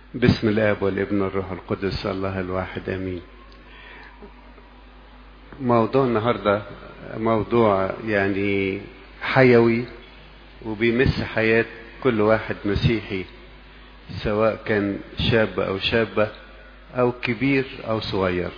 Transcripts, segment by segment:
بسم الاب والابن والروح القدس الله الواحد امين موضوع النهارده موضوع يعني حيوي وبيمس حياة كل واحد مسيحي سواء كان شاب او شابة او كبير او صغير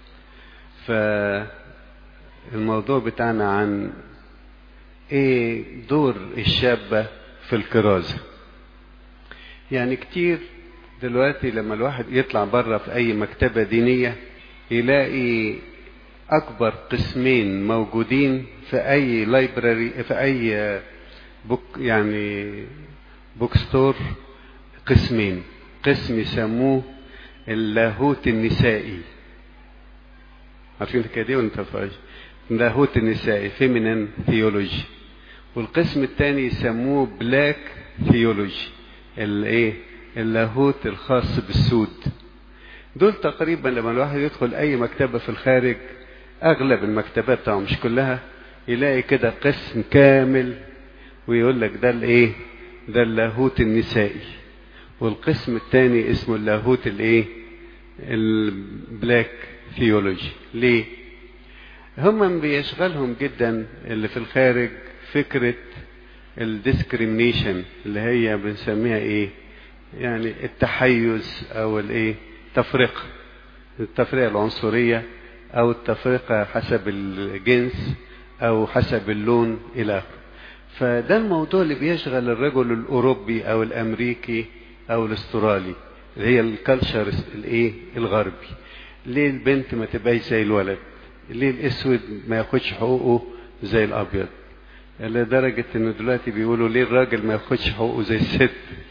فالموضوع بتاعنا عن ايه دور الشابة في الكرازة يعني كتير دلوقتي لما الواحد يطلع بره في اي مكتبة دينية يلاقي اكبر قسمين موجودين في اي لايبراري في اي بوك يعني بوك ستور قسمين قسم يسموه اللاهوت النسائي عارفين الحكايه دي ولا ما اللاهوت النسائي فيمينين ثيولوجي والقسم الثاني يسموه بلاك ثيولوجي الايه اللاهوت الخاص بالسود دول تقريبا لما الواحد يدخل اي مكتبه في الخارج اغلب المكتبات طبعا مش كلها يلاقي كده قسم كامل ويقول لك ده الايه ده اللاهوت النسائي والقسم الثاني اسمه اللاهوت الايه البلاك ثيولوجي ليه هم بيشغلهم جدا اللي في الخارج فكرة الديسكريميشن اللي هي بنسميها ايه يعني التحيز او الايه تفرقة التفرقة العنصرية او التفرقة حسب الجنس او حسب اللون الى اخره فده الموضوع اللي بيشغل الرجل الاوروبي او الامريكي او الاسترالي اللي هي الكالتشر الايه الغربي ليه البنت ما تبقاش زي الولد ليه الاسود ما ياخدش حقوقه زي الابيض لدرجة انه دلوقتي بيقولوا ليه الراجل ما ياخدش حقوقه زي الست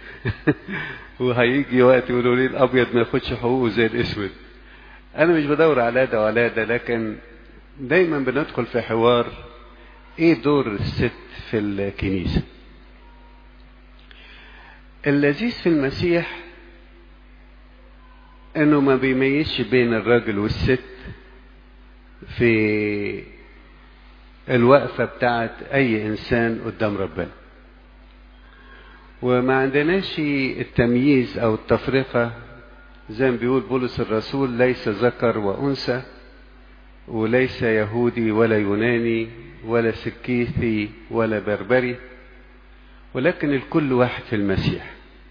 وهيجي وقت يقولوا ليه الابيض ما ياخدش حقوقه زي الاسود انا مش بدور على ده وعلى ده لكن دايما بندخل في حوار ايه دور الست في الكنيسة اللذيذ في المسيح انه ما بيميزش بين الراجل والست في الوقفة بتاعت اي انسان قدام ربنا وما عندناش التمييز او التفرقة زي ما بيقول بولس الرسول ليس ذكر وانثى وليس يهودي ولا يوناني ولا سكيثي ولا بربري ولكن الكل واحد في المسيح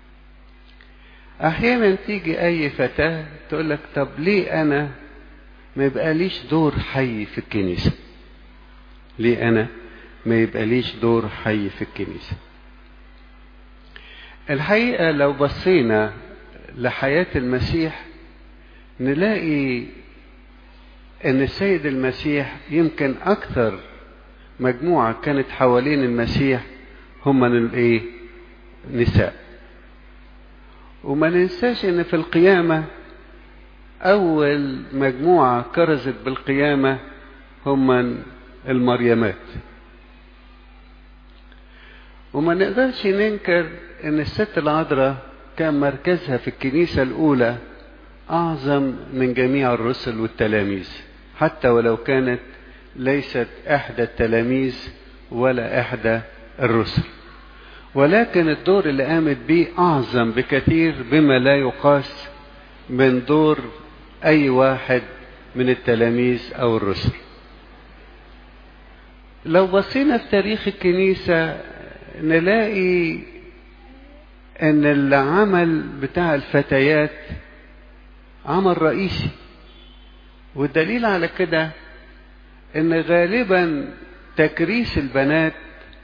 احيانا تيجي اي فتاة تقول لك طب ليه انا ما يبقاليش دور حي في الكنيسة ليه انا ما يبقاليش دور حي في الكنيسة الحقيقة لو بصينا لحياة المسيح نلاقي ان السيد المسيح يمكن اكثر مجموعة كانت حوالين المسيح هم الايه نساء وما ننساش ان في القيامة اول مجموعة كرزت بالقيامة هم المريمات وما نقدرش ننكر ان الست العذراء كان مركزها في الكنيسة الاولى اعظم من جميع الرسل والتلاميذ حتى ولو كانت ليست احدى التلاميذ ولا احدى الرسل ولكن الدور اللي قامت به اعظم بكثير بما لا يقاس من دور اي واحد من التلاميذ او الرسل لو بصينا في تاريخ الكنيسة نلاقي ان العمل بتاع الفتيات عمل رئيسي والدليل على كده ان غالبا تكريس البنات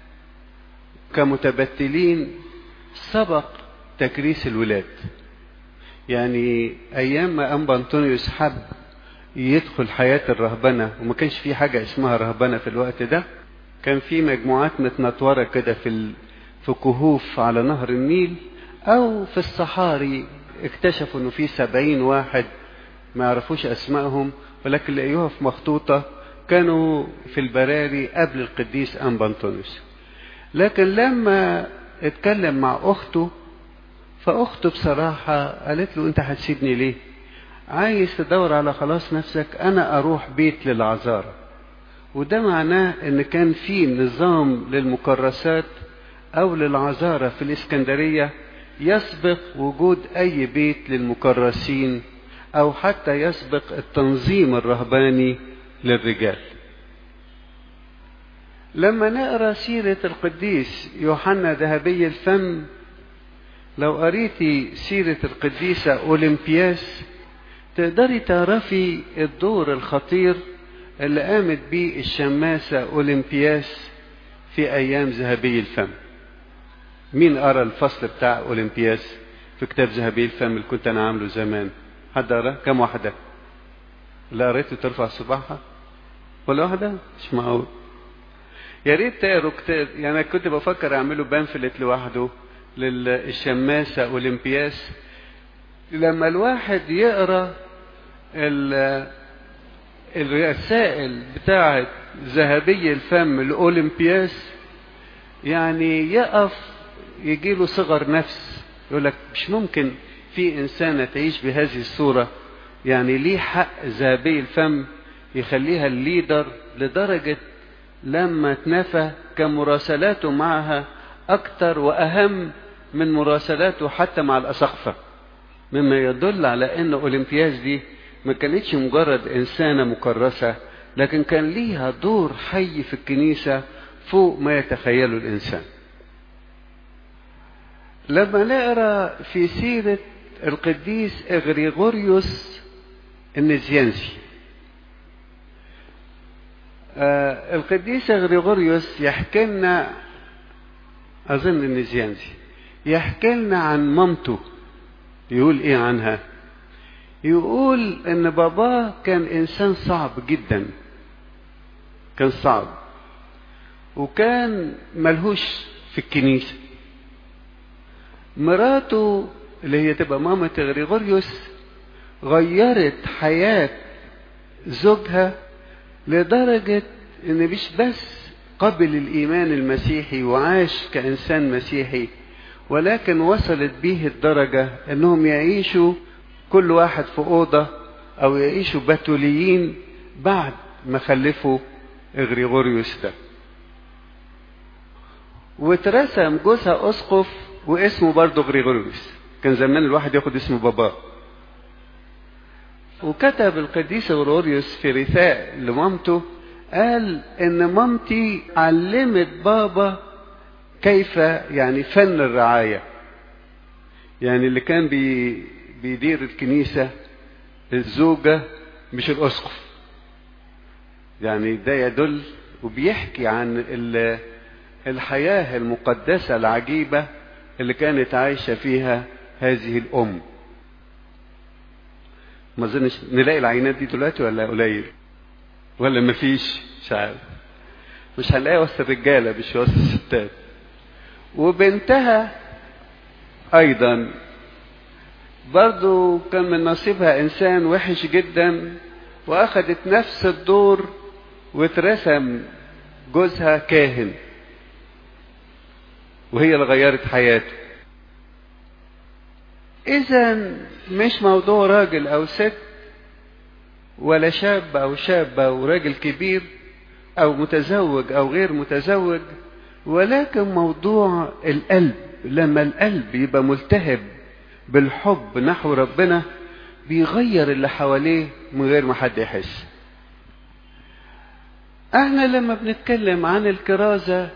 كمتبتلين سبق تكريس الولاد يعني ايام ما انبا انطونيوس حب يدخل حياة الرهبنة وما كانش في حاجة اسمها رهبنة في الوقت ده كان في مجموعات متنطورة كده في ال... في كهوف على نهر النيل او في الصحاري اكتشفوا انه في سبعين واحد ما يعرفوش اسمائهم ولكن لقيوها في مخطوطة كانوا في البراري قبل القديس انبا انطونيوس لكن لما اتكلم مع اخته فاخته بصراحة قالت له انت هتسيبني ليه عايز تدور على خلاص نفسك انا اروح بيت للعذارى وده معناه ان كان في نظام للمكرسات او للعذارى في الاسكندرية يسبق وجود أي بيت للمكرسين أو حتى يسبق التنظيم الرهباني للرجال لما نقرا سيرة القديس يوحنا ذهبي الفم لو قريتي سيرة القديسة أولمبياس تقدري تعرفي الدور الخطير اللي قامت بيه الشماسة أولمبياس في أيام ذهبي الفم مين قرا الفصل بتاع أولمبياس في كتاب ذهبي الفم اللي كنت أنا عامله زمان حد قرا كم واحدة اللي قريته ترفع صباحها ولا واحدة مش معقول يا ريت تقروا كتاب يعني أنا كنت بفكر أعمله بامفلت لوحده للشماسة أولمبياس لما الواحد يقرا الرسائل بتاعة ذهبي الفم الأولمبياس يعني يقف يجيله صغر نفس يقول لك مش ممكن في إنسانة تعيش بهذه الصورة يعني ليه حق ذهبي الفم يخليها الليدر لدرجة لما اتنفى كان مراسلاته معها أكتر وأهم من مراسلاته حتى مع الأسقفة مما يدل على أن أولمبياس دي ما كانتش مجرد إنسانة مكرسة لكن كان ليها دور حي في الكنيسة فوق ما يتخيله الإنسان لما نقرا في سيرة القديس إغريغوريوس النزيانسي آه القديس إغريغوريوس يحكي لنا أظن النزيانسي يحكي لنا عن مامته يقول إيه عنها يقول ان باباه كان انسان صعب جدا كان صعب وكان ملهوش في الكنيسة مراته اللي هي تبقى مامة غريغوريوس غيرت حياة زوجها لدرجة ان مش بس قبل الايمان المسيحي وعاش كانسان مسيحي ولكن وصلت به الدرجة انهم يعيشوا كل واحد في أوضة أو يعيشوا بتوليين بعد ما خلفوا إغريغوريوس ده واترسم جوزها أسقف واسمه برضه غريغوريوس كان زمان الواحد ياخد اسم باباه وكتب القديس غريغوريوس في رثاء لمامته قال ان مامتي علمت بابا كيف يعني فن الرعايه يعني اللي كان بي بيدير الكنيسة الزوجة مش الأسقف يعني ده يدل وبيحكي عن الحياة المقدسة العجيبة اللي كانت عايشة فيها هذه الأم ما اظنش نلاقي العينات دي دلوقتي ولا قليل ولا مفيش مش عارف مش هنلاقيها وسط الرجالة مش وسط الستات وبنتها أيضا برضو كان من نصيبها إنسان وحش جدا وأخذت نفس الدور واترسم جوزها كاهن وهي اللي غيرت حياته إذا مش موضوع راجل أو ست ولا شاب أو شابة وراجل كبير أو متزوج أو غير متزوج ولكن موضوع القلب لما القلب يبقى ملتهب بالحب نحو ربنا بيغير اللي حواليه من غير ما حد يحس احنا لما بنتكلم عن الكرازة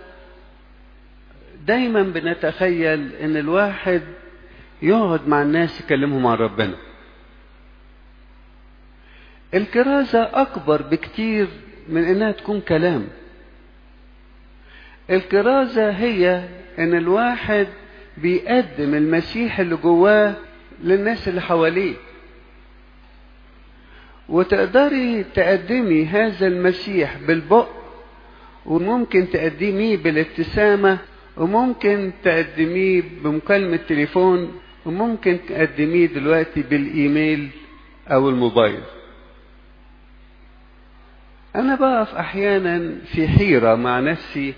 دايما بنتخيل ان الواحد يقعد مع الناس يكلمهم عن ربنا الكرازة اكبر بكتير من انها تكون كلام الكرازة هي ان الواحد بيقدم المسيح اللي جواه للناس اللي حواليه وتقدري تقدمي هذا المسيح بالبق وممكن تقدميه بالابتسامة وممكن تقدميه بمكالمة تليفون وممكن تقدميه دلوقتي بالإيميل أو الموبايل أنا بقف أحيانا في حيرة مع نفسي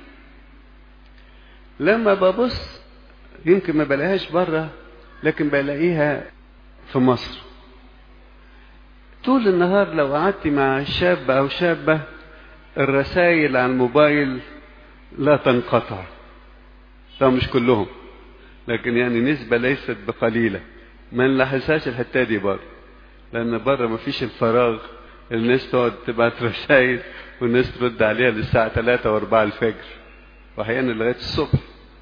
لما ببص يمكن ما بلاقيهاش بره لكن بلاقيها في مصر طول النهار لو قعدت مع شاب او شابه الرسائل على الموبايل لا تنقطع طبعا مش كلهم لكن يعني نسبة ليست بقليلة ما نلاحظهاش الحتة دي بره لأن بره مفيش الفراغ الناس تقعد تبعت رسائل والناس ترد عليها للساعة 3 و4 الفجر وأحيانا لغاية الصبح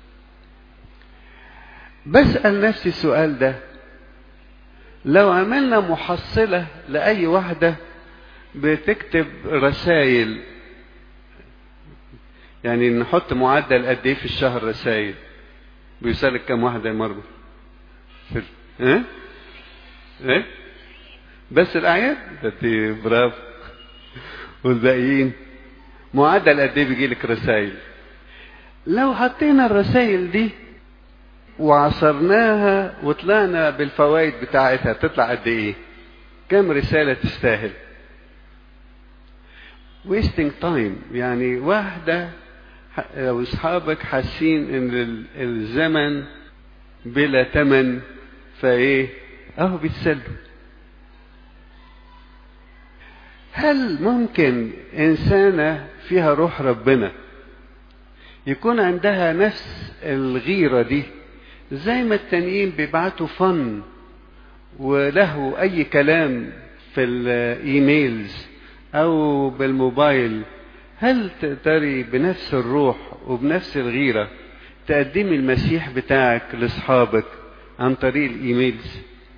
بسأل نفسي السؤال ده لو عملنا محصلة لأي واحدة بتكتب رسائل يعني نحط معدل قد ايه في الشهر رسائل بيسألك كم واحدة يا مرة في ها ايه بس الاعياد ده برافو والباقيين معدل قد ايه بيجي لك رسائل لو حطينا الرسائل دي وعصرناها وطلعنا بالفوائد بتاعتها تطلع قد ايه كم رسالة تستاهل wasting time يعني واحدة لو اصحابك حاسين ان الزمن بلا تمن فايه اهو بيتسلوا هل ممكن انسانة فيها روح ربنا يكون عندها نفس الغيرة دي زي ما التانيين بيبعتوا فن وله اي كلام في الايميلز او بالموبايل هل تقدري بنفس الروح وبنفس الغيرة تقدمي المسيح بتاعك لاصحابك عن طريق الايميلز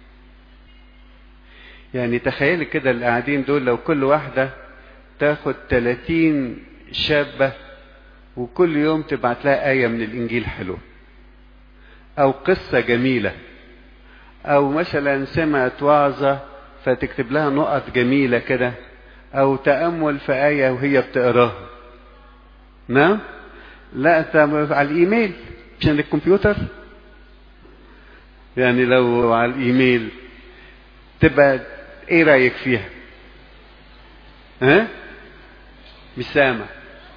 يعني تخيلي كده اللي قاعدين دول لو كل واحدة تاخد 30 شابة وكل يوم تبعت لها آية من الإنجيل حلو أو قصة جميلة أو مثلا سمعت وعظة فتكتب لها نقط جميلة كده أو تأمل في آية وهي بتقراها نعم لا على الإيميل عشان الكمبيوتر يعني لو على الإيميل تبقى ايه رايك فيها ها مش سامع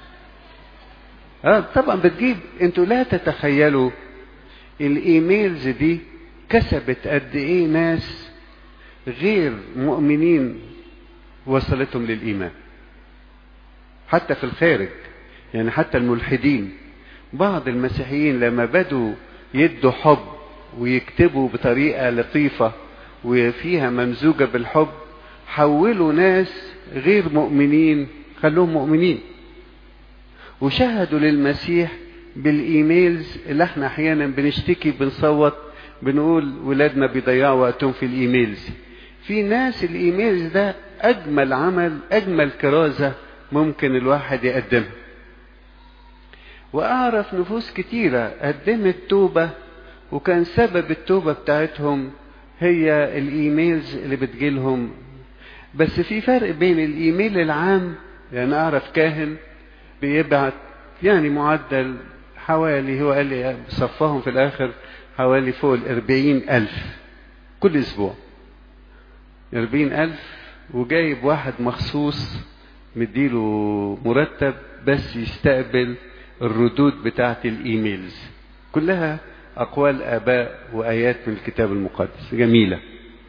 اه طبعا بتجيب انتوا لا تتخيلوا الايميلز دي كسبت قد ايه ناس غير مؤمنين وصلتهم للايمان حتى في الخارج يعني حتى الملحدين بعض المسيحيين لما بدوا يدوا حب ويكتبوا بطريقه لطيفه وفيها ممزوجة بالحب حولوا ناس غير مؤمنين خلوهم مؤمنين وشهدوا للمسيح بالايميلز اللي احنا احيانا بنشتكي بنصوت بنقول ولادنا بيضيعوا وقتهم في الايميلز في ناس الايميلز ده اجمل عمل اجمل كرازة ممكن الواحد يقدمها واعرف نفوس كتيرة قدمت توبة وكان سبب التوبة بتاعتهم هي الايميلز اللي بتجيلهم بس في فرق بين الايميل العام يعني اعرف كاهن بيبعت يعني معدل حوالي هو قال لي صفاهم في الاخر حوالي فوق الاربعين الف كل اسبوع اربعين الف وجايب واحد مخصوص مديله مرتب بس يستقبل الردود بتاعت الايميلز كلها أقوال آباء وآيات من الكتاب المقدس جميلة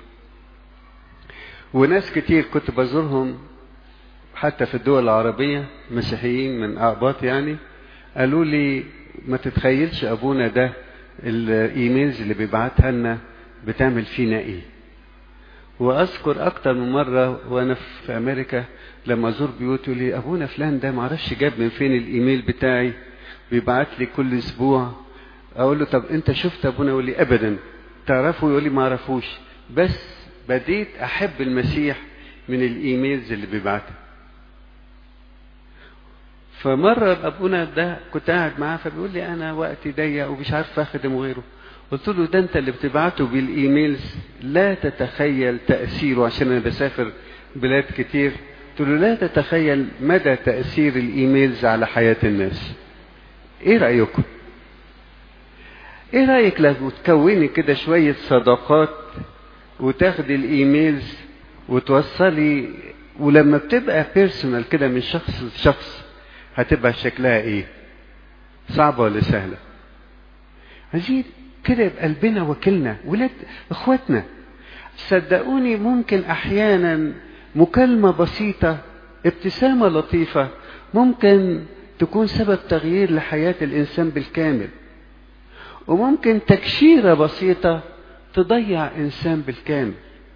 وناس كتير كنت بزورهم حتى في الدول العربية مسيحيين من أعباط يعني قالوا لي ما تتخيلش أبونا ده الإيميلز اللي بيبعتها لنا بتعمل فينا إيه وأذكر أكتر من مرة وأنا في أمريكا لما أزور بيوت يقول لي أبونا فلان ده معرفش جاب من فين الإيميل بتاعي بيبعت لي كل أسبوع اقول له طب انت شفت ابونا يقول لي ابدا تعرفه يقول لي ما اعرفوش بس بديت احب المسيح من الايميلز اللي بيبعتها فمرة ابونا ده كنت قاعد معاه فبيقول لي انا وقتي ضيق ومش عارف اخدم غيره قلت له ده انت اللي بتبعته بالايميلز لا تتخيل تاثيره عشان انا بسافر بلاد كتير قلت له لا تتخيل مدى تاثير الايميلز على حياه الناس ايه رايكم ايه رايك لو تكوني كده شويه صداقات وتاخدي الايميلز وتوصلي ولما بتبقى بيرسونال كده من شخص لشخص هتبقى شكلها ايه صعبه ولا سهله عايزين كده يبقى قلبنا وكلنا ولاد اخواتنا صدقوني ممكن احيانا مكالمه بسيطه ابتسامه لطيفه ممكن تكون سبب تغيير لحياه الانسان بالكامل وممكن تكشيرة بسيطة تضيع إنسان بالكامل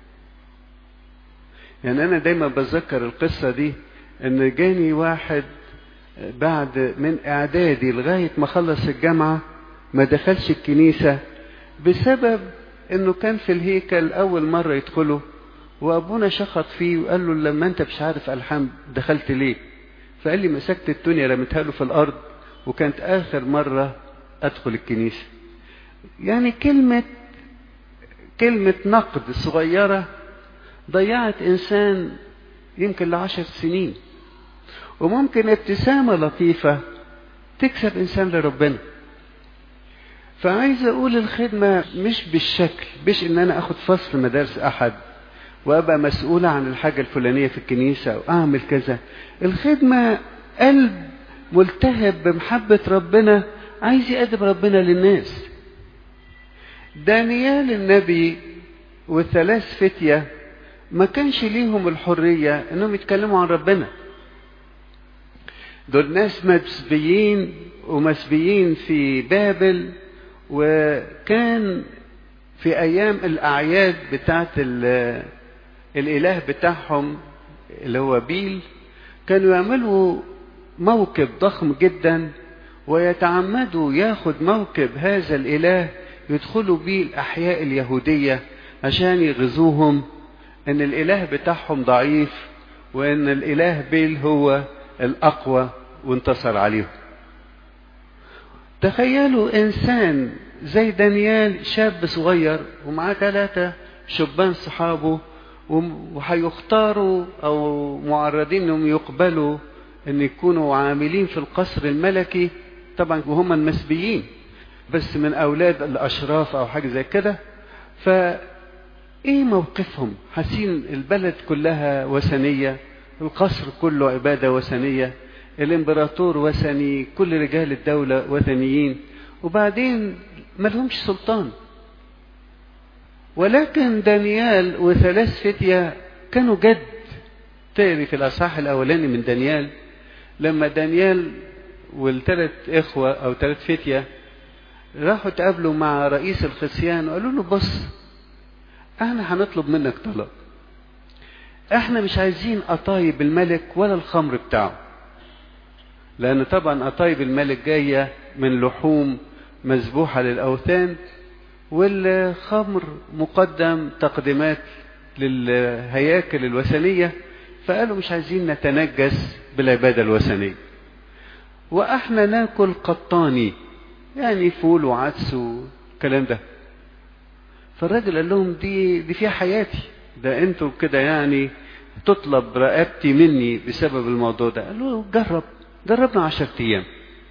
يعني أنا دايما بتذكر القصة دي إن جاني واحد بعد من إعدادي لغاية ما خلص الجامعة ما دخلش الكنيسة بسبب إنه كان في الهيكل أول مرة يدخله وأبونا شخط فيه وقال له لما أنت مش عارف ألحان دخلت ليه؟ فقال لي مسكت الدنيا رميتها له في الأرض وكانت آخر مرة أدخل الكنيسة. يعني كلمة كلمة نقد صغيرة ضيعت إنسان يمكن لعشر سنين وممكن ابتسامة لطيفة تكسب إنسان لربنا فعايز أقول الخدمة مش بالشكل مش إن أنا أخد فصل مدارس أحد وأبقى مسؤولة عن الحاجة الفلانية في الكنيسة وأعمل كذا الخدمة قلب ملتهب بمحبة ربنا عايز يقدم ربنا للناس دانيال النبي والثلاث فتية ما كانش ليهم الحرية انهم يتكلموا عن ربنا دول ناس مسبيين ومسبيين في بابل وكان في ايام الاعياد بتاعت الاله بتاعهم اللي هو بيل كانوا يعملوا موكب ضخم جدا ويتعمدوا ياخد موكب هذا الاله يدخلوا بيه الاحياء اليهوديه عشان يغزوهم ان الاله بتاعهم ضعيف وان الاله بيل هو الاقوى وانتصر عليهم تخيلوا انسان زي دانيال شاب صغير ومعاه ثلاثة شبان صحابه وهيختاروا او معرضين انهم يقبلوا ان يكونوا عاملين في القصر الملكي طبعا وهم المسبيين بس من اولاد الاشراف او حاجه زي كده ف ايه موقفهم حاسين البلد كلها وثنيه القصر كله عباده وثنيه الامبراطور وثني كل رجال الدوله وثنيين وبعدين ملهمش سلطان ولكن دانيال وثلاث فتية كانوا جد تقري في الأصحاح الأولاني من دانيال لما دانيال والثلاث إخوة أو ثلاث فتية راحوا تقابلوا مع رئيس الخصيان وقالوا له بص احنا هنطلب منك طلب احنا مش عايزين قطايب الملك ولا الخمر بتاعه لان طبعا قطايب الملك جايه من لحوم مذبوحه للاوثان والخمر مقدم تقديمات للهياكل الوثنيه فقالوا مش عايزين نتنجس بالعباده الوثنيه واحنا ناكل قطاني يعني فول وعدس والكلام ده فالراجل قال لهم دي دي فيها حياتي ده انتوا كده يعني تطلب رقبتي مني بسبب الموضوع ده قال له جرب جربنا عشرة ايام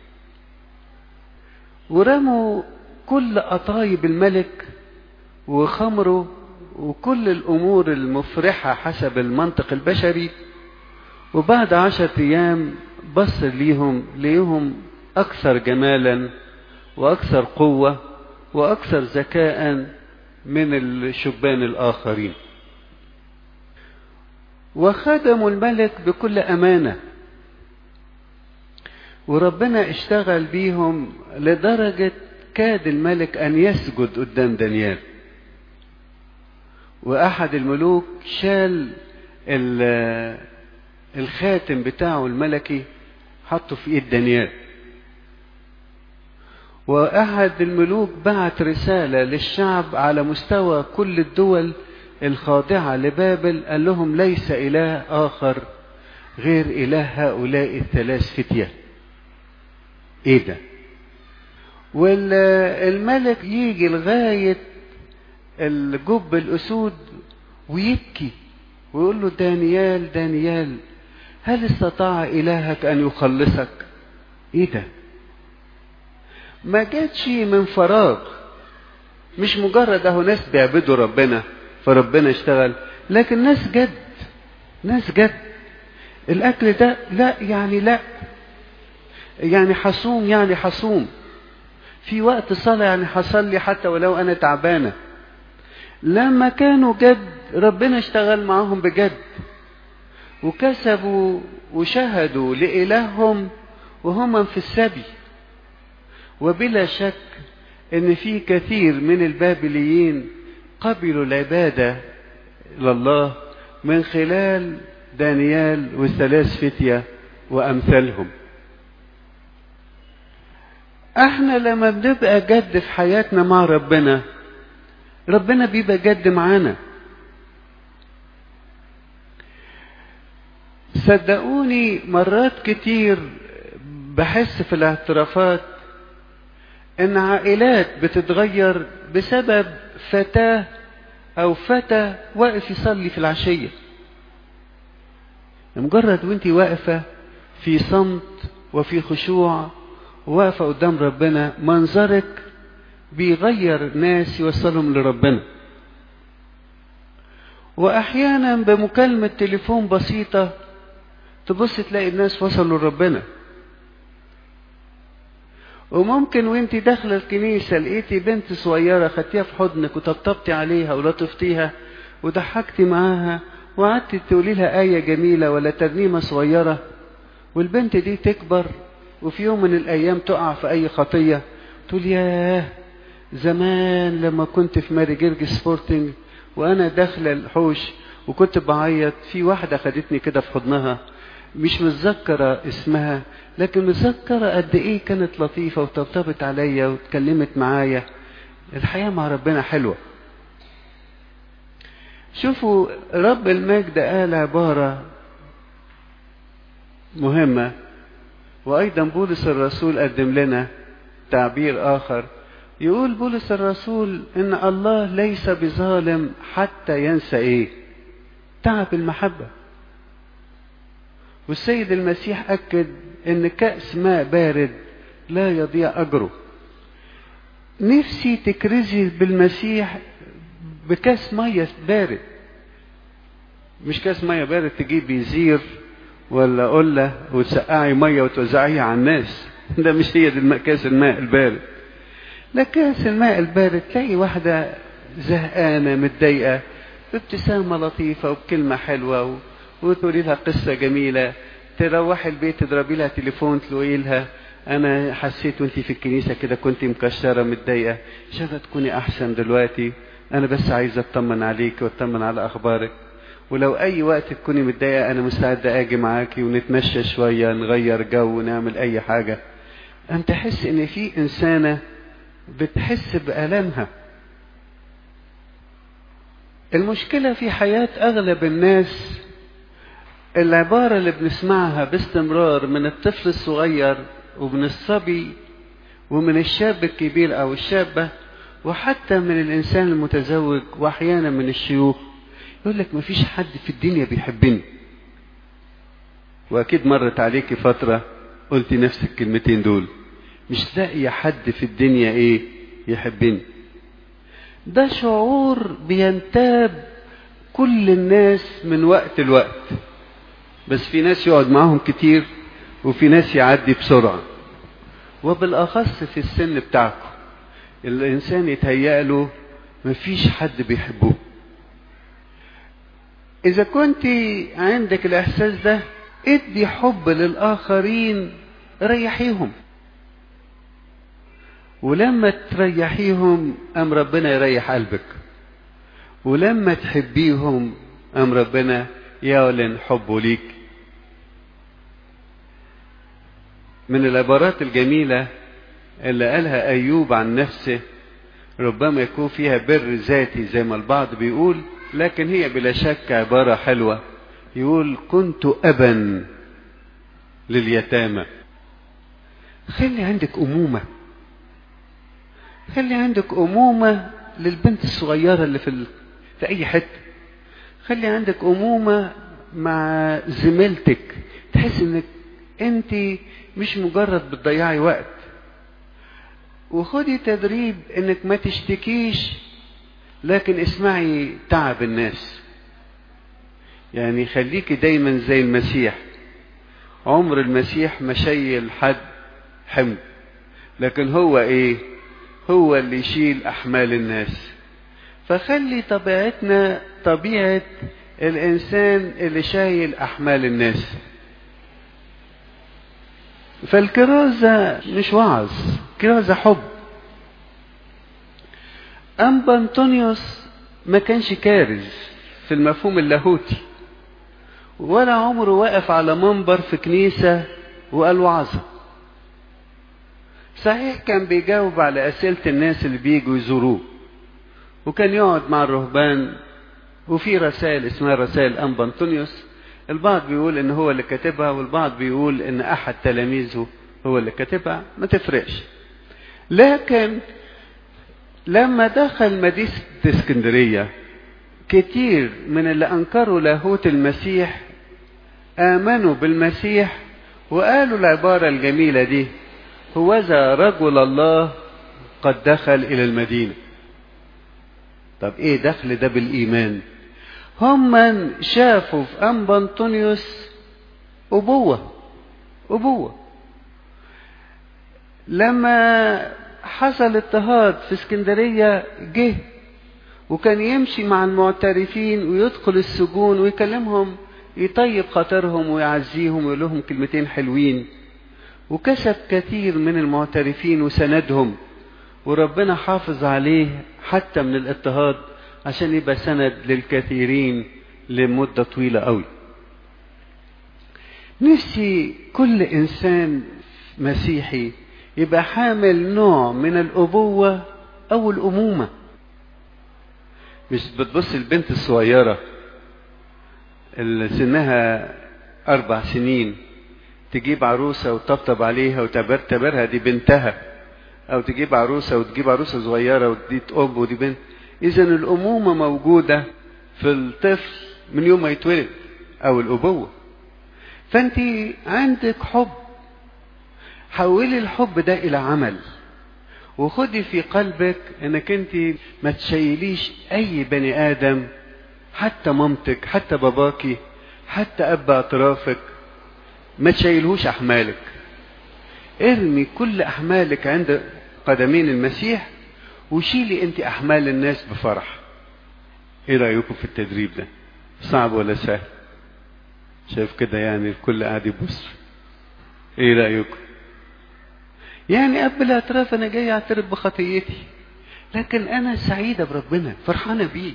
ورموا كل قطايب الملك وخمره وكل الامور المفرحه حسب المنطق البشري وبعد عشرة ايام بص ليهم ليهم اكثر جمالا واكثر قوه واكثر ذكاء من الشبان الآخرين وخدموا الملك بكل أمانة وربنا اشتغل بيهم لدرجة كاد الملك أن يسجد قدام دانيال وأحد الملوك شال الخاتم بتاعه الملكي حطه في ايد دانيال وأحد الملوك بعت رسالة للشعب على مستوى كل الدول الخاضعة لبابل قال لهم ليس إله آخر غير إله هؤلاء الثلاث فتية إيه ده والملك يجي لغاية الجب الأسود ويبكي ويقول له دانيال دانيال هل استطاع إلهك أن يخلصك إيه ده ما جاتش من فراغ مش مجرد اهو ناس بيعبدوا ربنا فربنا اشتغل لكن ناس جد ناس جد الاكل ده لا يعني لا يعني حصوم يعني حصوم في وقت صلاة يعني حصلي حتى ولو انا تعبانة لما كانوا جد ربنا اشتغل معاهم بجد وكسبوا وشهدوا لإلههم وهم في السبي وبلا شك ان في كثير من البابليين قبلوا العبادة لله من خلال دانيال والثلاث فتية وامثالهم احنا لما بنبقى جد في حياتنا مع ربنا ربنا بيبقى جد معانا صدقوني مرات كتير بحس في الاعترافات ان عائلات بتتغير بسبب فتاة او فتى واقف يصلي في العشية مجرد وانت واقفة في صمت وفي خشوع واقفة قدام ربنا منظرك بيغير ناس يوصلهم لربنا واحيانا بمكالمة تليفون بسيطة تبص تلاقي الناس وصلوا لربنا وممكن وانت داخله الكنيسه لقيتي بنت صغيره خدتيها في حضنك وطبطبتي عليها ولطفتيها وضحكتي معاها وقعدتي تقولي لها ايه جميله ولا ترنيمه صغيره والبنت دي تكبر وفي يوم من الايام تقع في اي خطيه تقول ياه زمان لما كنت في ماري جرج سبورتنج وانا داخله الحوش وكنت بعيط في واحده خدتني كده في حضنها مش متذكرة اسمها لكن متذكرة قد ايه كانت لطيفة وطبطبت عليا واتكلمت معايا الحياة مع ربنا حلوة شوفوا رب المجد قال عبارة مهمة وأيضا بولس الرسول قدم لنا تعبير آخر يقول بولس الرسول إن الله ليس بظالم حتى ينسى إيه تعب المحبة والسيد المسيح أكد إن كأس ماء بارد لا يضيع أجره نفسي تكرزي بالمسيح بكاس مية بارد مش كاس مية بارد تجيبي زير ولا قلة وتسقعي مية وتوزعيها على الناس ده مش هي دي كاس الماء البارد لا كاس الماء البارد تلاقي واحدة زهقانة متضايقة بابتسامة لطيفة وبكلمة حلوة وتقولي لها قصة جميلة تروحي البيت تضربي لها تليفون تقولي لها أنا حسيت وأنت في الكنيسة كده كنت مكشرة متضايقة شايفة تكوني أحسن دلوقتي أنا بس عايزة أطمن عليك وأطمن على أخبارك ولو أي وقت تكوني متضايقة أنا مستعدة أجي معاكي ونتمشى شوية نغير جو ونعمل أي حاجة أن تحس إن في إنسانة بتحس بألمها المشكلة في حياة أغلب الناس العبارة اللي بنسمعها باستمرار من الطفل الصغير ومن الصبي ومن الشاب الكبير أو الشابة وحتى من الإنسان المتزوج وأحيانا من الشيوخ يقول لك مفيش حد في الدنيا بيحبني وأكيد مرت عليكي فترة قلتي نفس الكلمتين دول مش لاقي حد في الدنيا إيه يحبني ده شعور بينتاب كل الناس من وقت لوقت بس في ناس يقعد معاهم كتير وفي ناس يعدي بسرعة وبالأخص في السن بتاعكم الإنسان يتهيأ له مفيش حد بيحبه إذا كنت عندك الإحساس ده ادي حب للآخرين ريحيهم ولما تريحيهم أم ربنا يريح قلبك ولما تحبيهم أم ربنا يعلن حبه ليك من العبارات الجميلة اللي قالها أيوب عن نفسه ربما يكون فيها بر ذاتي زي ما البعض بيقول لكن هي بلا شك عبارة حلوة يقول كنت أبا لليتامى خلي عندك أمومة خلي عندك أمومة للبنت الصغيرة اللي في, ال... في أي حتة خلي عندك أمومة مع زميلتك تحس إنك أنت مش مجرد بتضيعي وقت وخدي تدريب إنك ما تشتكيش لكن اسمعي تعب الناس يعني خليكي دايما زي المسيح عمر المسيح ما شيل حد حمل لكن هو ايه هو اللي يشيل احمال الناس فخلي طبيعتنا طبيعة الانسان اللي شايل احمال الناس فالكرازة مش وعظ كرازة حب أنبا أنطونيوس ما كانش كارز في المفهوم اللاهوتي ولا عمره واقف على منبر في كنيسة وقال وعظة صحيح كان بيجاوب على أسئلة الناس اللي بيجوا يزوروه وكان يقعد مع الرهبان وفي رسائل اسمها رسائل أنبا أنطونيوس البعض بيقول ان هو اللي كاتبها والبعض بيقول ان احد تلاميذه هو اللي كاتبها ما تفرقش لكن لما دخل مدينة اسكندرية كتير من اللي انكروا لاهوت المسيح امنوا بالمسيح وقالوا العبارة الجميلة دي هوذا رجل الله قد دخل الى المدينة طب ايه دخل ده بالايمان هم شافوا في أنبا أنطونيوس أبوة أبوة لما حصل اضطهاد في اسكندرية جه وكان يمشي مع المعترفين ويدخل السجون ويكلمهم يطيب خاطرهم ويعزيهم ويقول لهم كلمتين حلوين وكسب كثير من المعترفين وسندهم وربنا حافظ عليه حتى من الاضطهاد عشان يبقى سند للكثيرين لمدة طويلة قوي نفسي كل إنسان مسيحي يبقى حامل نوع من الأبوة أو الأمومة مش بتبص البنت الصغيرة اللي سنها أربع سنين تجيب عروسة وتطبطب عليها وتعتبرها دي بنتها أو تجيب عروسة وتجيب عروسة صغيرة ودي أم ودي بنت إذا الأمومة موجودة في الطفل من يوم ما يتولد أو الأبوة فأنت عندك حب حولي الحب ده إلى عمل وخدي في قلبك انك انت ما تشيليش اي بني ادم حتى مامتك حتى باباكي حتى اب اطرافك ما تشيلهوش احمالك ارمي كل احمالك عند قدمين المسيح وشيلي انت احمال الناس بفرح ايه رايكم في التدريب ده صعب ولا سهل شايف كده يعني الكل قاعد يبص ايه رايكم يعني اب الاعتراف انا جاي اعترف بخطيتي لكن انا سعيده بربنا فرحانه بيه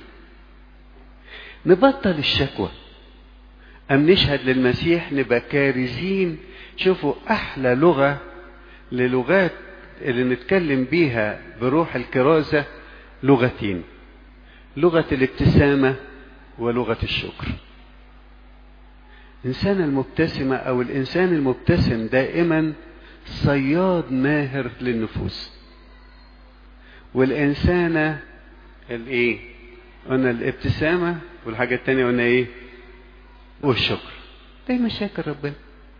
نبطل الشكوى ام نشهد للمسيح نبقى كارزين شوفوا احلى لغه للغات اللي نتكلم بيها بروح الكرازة لغتين لغة الابتسامة ولغة الشكر الإنسان المبتسمة أو الإنسان المبتسم دائما صياد ماهر للنفوس والإنسانة الإيه؟ قلنا الابتسامة والحاجة التانية قلنا إيه؟ والشكر دايما شاكر ربنا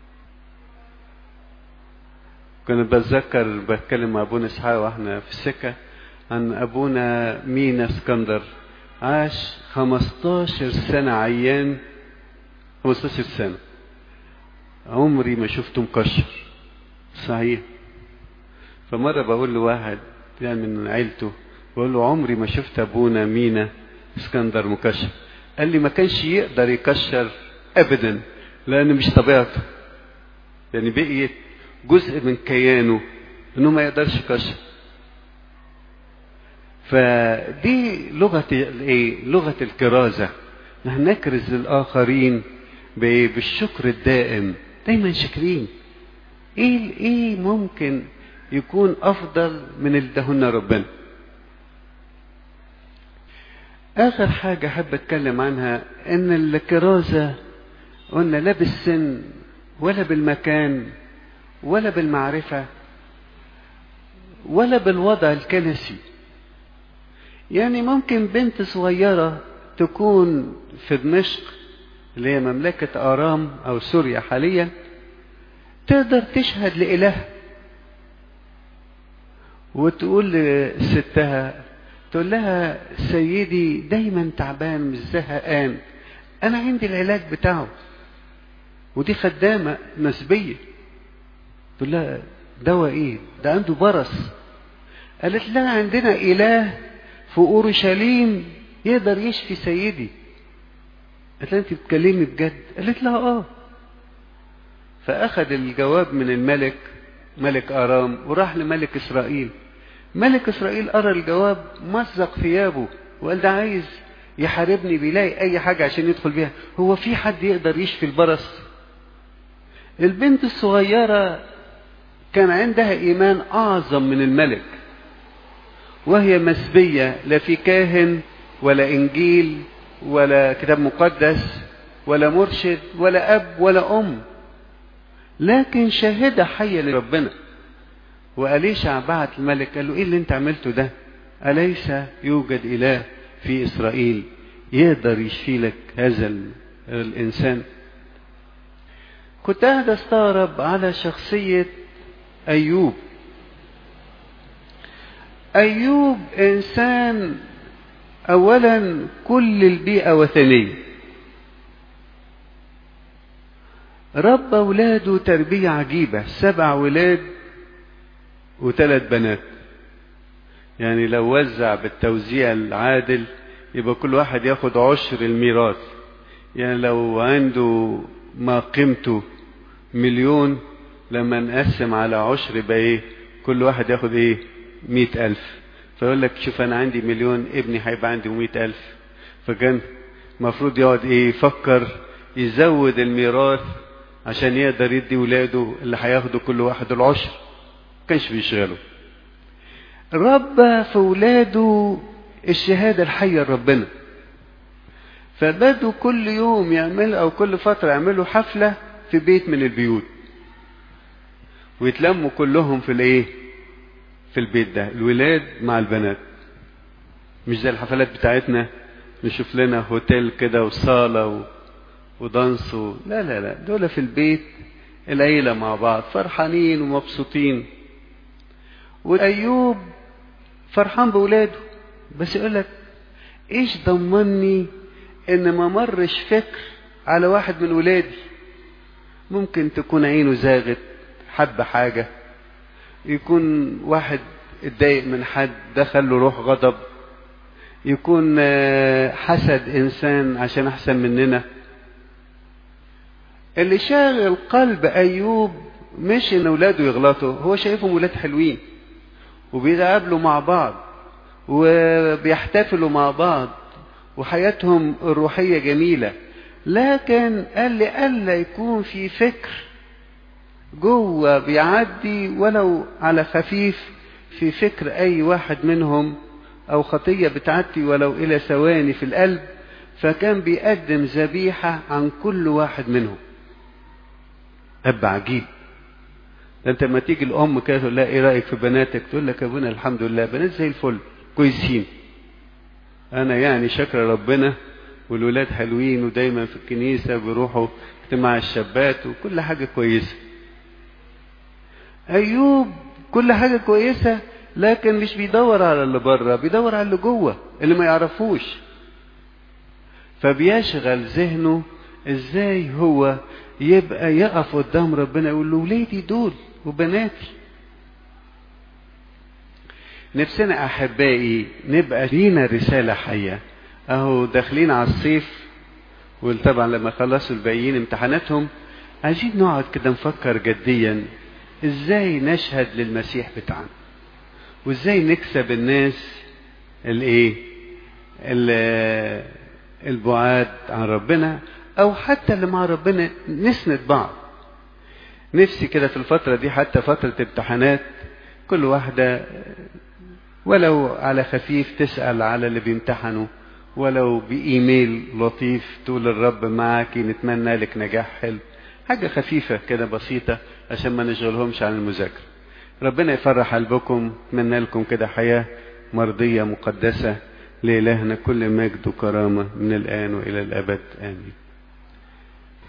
كنت بتذكر بتكلم مع ابونا اسحاق واحنا في السكه عن ابونا مينا اسكندر عاش 15 سنه عيان 15 سنه عمري ما شفته مكشر صحيح فمره بقول له واحد يعني من عيلته بقول له عمري ما شفت ابونا مينا اسكندر مكشر قال لي ما كانش يقدر يكشر ابدا لان مش طبيعته يعني بقيت جزء من كيانه انه ما يقدرش يكشر فدي لغة الايه؟ لغة الكرازة نحن نكرز للآخرين بالشكر الدائم دايما شاكرين ايه ايه ممكن يكون افضل من اللي ادهولنا ربنا اخر حاجة حابة اتكلم عنها ان الكرازة قلنا لا بالسن ولا بالمكان ولا بالمعرفة ولا بالوضع الكنسي يعني ممكن بنت صغيرة تكون في دمشق اللي هي مملكة آرام أو سوريا حاليا تقدر تشهد لإله وتقول لستها تقول لها سيدي دايما تعبان مش زهقان أنا عندي العلاج بتاعه ودي خدامة نسبية تقول لها دواء ايه ده عنده برص قالت لها عندنا اله في اورشليم يقدر يشفي سيدي قالت لها انت بتكلمي بجد قالت لها اه فاخذ الجواب من الملك ملك ارام وراح لملك اسرائيل ملك إسرائيل قرأ الجواب مزق ثيابه وقال ده عايز يحاربني بيلاقي أي حاجة عشان يدخل بيها هو في حد يقدر يشفي البرص البنت الصغيرة كان عندها إيمان أعظم من الملك وهي مسبية لا في كاهن ولا إنجيل ولا كتاب مقدس ولا مرشد ولا أب ولا أم لكن شاهدة حية لربنا وأليشع بعت الملك قال له إيه اللي أنت عملته ده أليس يوجد إله في إسرائيل يقدر يشفي لك هذا الإنسان كنت قاعد استغرب على شخصية أيوب أيوب إنسان أولا كل البيئة وثنية رب أولاده تربية عجيبة سبع ولاد وثلاث بنات يعني لو وزع بالتوزيع العادل يبقى كل واحد ياخد عشر الميراث يعني لو عنده ما قيمته مليون لما نقسم على عشر يبقى ايه كل واحد ياخد ايه مئة ألف فيقول لك شوف أنا عندي مليون ابني هيبقى عندي مئة ألف فكان المفروض يقعد ايه يفكر يزود الميراث عشان يقدر يدي ولاده اللي هياخدوا كل واحد العشر كانش بيشغله ربى في ولاده الشهادة الحية لربنا فبدوا كل يوم يعملوا أو كل فترة يعملوا حفلة في بيت من البيوت ويتلموا كلهم في الايه في البيت ده الولاد مع البنات مش زي الحفلات بتاعتنا نشوف لنا هوتيل كده وصالة و... ودانس و... لا لا لا دول في البيت العيلة مع بعض فرحانين ومبسوطين وأيوب فرحان بولاده بس يقول لك ايش ضمني ان ما مرش فكر على واحد من ولادي ممكن تكون عينه زاغت حب حاجة يكون واحد اتضايق من حد دخل له روح غضب يكون حسد انسان عشان احسن مننا اللي شاغل قلب ايوب مش ان اولاده يغلطوا هو شايفهم ولاد حلوين وبيتقابلوا مع بعض وبيحتفلوا مع بعض وحياتهم الروحية جميلة لكن قال لي ألا يكون في فكر جوه بيعدي ولو على خفيف في فكر أي واحد منهم أو خطية بتعدي ولو إلى ثواني في القلب فكان بيقدم ذبيحة عن كل واحد منهم أب عجيب ده انت لما تيجي الام كده تقول لها ايه رايك في بناتك تقول لك يا ابونا الحمد لله بنات زي الفل كويسين انا يعني شكر ربنا والولاد حلوين ودايما في الكنيسه بيروحوا اجتماع الشابات وكل حاجه كويسه ايوب كل حاجه كويسه لكن مش بيدور على اللي بره بيدور على اللي جوه اللي ما يعرفوش فبيشغل ذهنه ازاي هو يبقى يقف قدام ربنا يقول له ولادي دول وبناتي نفسنا احبائي نبقى لينا رساله حيه اهو داخلين على الصيف وطبعا لما خلصوا الباقيين امتحاناتهم عايزين نقعد كده نفكر جديا ازاي نشهد للمسيح بتاعنا وازاي نكسب الناس الايه البعاد عن ربنا او حتى اللي مع ربنا نسند بعض نفسي كده في الفترة دي حتى فترة امتحانات كل واحدة ولو على خفيف تسأل على اللي بيمتحنوا ولو بإيميل لطيف تقول الرب معك نتمنى لك نجاح حلو حاجة خفيفة كده بسيطة عشان ما نشغلهمش عن المذاكرة ربنا يفرح قلبكم اتمنى لكم كده حياة مرضية مقدسة لإلهنا كل مجد وكرامة من الآن وإلى الأبد آمين